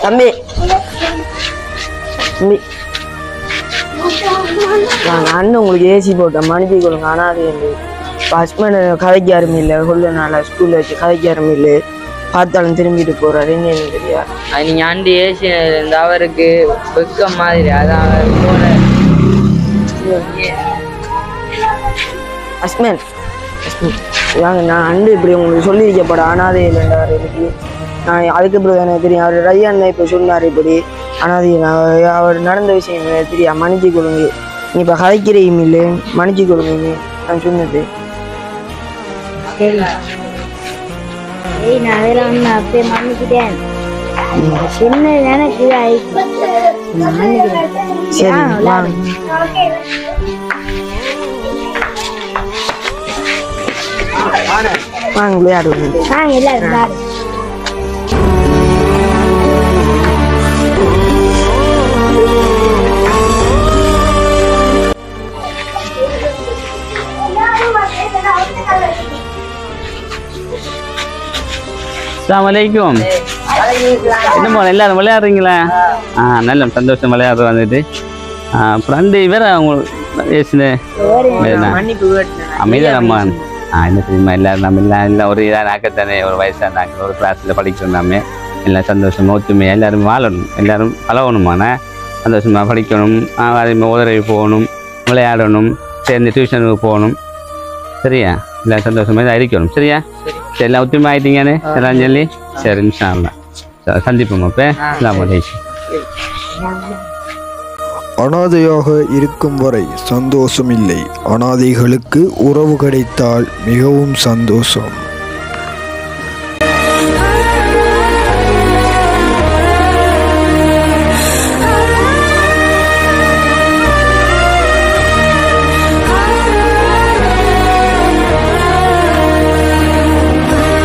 தம்பி தம்பி நான் அண்ணன் உங்களுக்கு ஏசி போட்டேன் மனுப்பி கொடுங்க ஆனால் அது ஹஸ்பண்ட் கதைக்கு யாருமே இல்லை கொள்ள நாளா ஸ்கூலில் வச்சு கதைக்கு யாருமே இல்லை பார்த்தாலும் திரும்பிட்டு போறாரு என்னன்னு தெரியா அது நீங்க ஆண்டி ஏசி இந்த அவருக்கு வெக்கம் மாதிரி அதான் அவர் போன ஹஸ்பண்ட் வாங்க நான் அண்டு இப்படி உங்களுக்கு சொல்லியிருக்கப்பட அனாதை இல்லைன்றார் எனக்கு நான் அதுக்கு பிறகு எனக்கு தெரியும் அவர் ரய்யான் இப்போ சொன்னார் இப்படி அனாதை நான் அவர் நடந்த விஷயம் எனக்கு தெரியும் மன்னிச்சு கொடுங்க நீ இப்போ கதைக்கிறையும் இல்லை மன்னிச்சு கொடுங்க நீ நான் சொன்னது சரி ஏய் நான் அதெல்லாம் ஒன்று அப்படியே மன்னிக்கிட்டேன் சின்ன எனக்கு ஆயிடுச்சு நான் மன்னிக்கிறேன் சரி ஆ, வாங்க வாங்க விளையாடுவோம் ஆ எல்லாரும் விளையாடு. அஸ்ஸலாமு அலைக்கும் என்னமோ எல்லாரும் விளையாடுறீங்களா ஆ நல்ல சந்தோஷம் விளையாடுற வந்துட்டு ஃப்ரெண்டு வேற அவங்க பேசுன மன்னிப்பு கேட்டேன் அமைதியா நம்ம ஆ என்ன தெரியுமா எல்லாரும் நம்ம எல்லாம் எல்லாம் ஒரு இதாக நாக்கத்தானே ஒரு வயசாக நாங்கள் ஒரு கிளாஸில் படிக்கிறோம் நாம எல்லாம் சந்தோஷமா ஒத்துமையாக எல்லாரும் வாழணும் எல்லாரும் பழகணுமான சந்தோஷமா படிக்கணும் ஆ, அதே மாதிரி உதவி போகணும் விளையாடணும் சேர்ந்து டியூஷனுக்கு போகணும் சரியா எல்லாம் சந்தோஷமா தான் இருக்கணும் சரியா சரி எல்லாம் ஒத்துமை ஆயிட்டீங்கன்னு எல்லாம் சொல்லி சரி இன்ஷா அல்லாஹ். சரி, சந்திப்போம் அப்போ அஸ்ஸலாமு அலைக்கும் அனாதையாக இருக்கும் வரை சந்தோஷம் இல்லை அனாதைகளுக்கு உறவு கிடைத்தால் மிகவும் சந்தோஷம்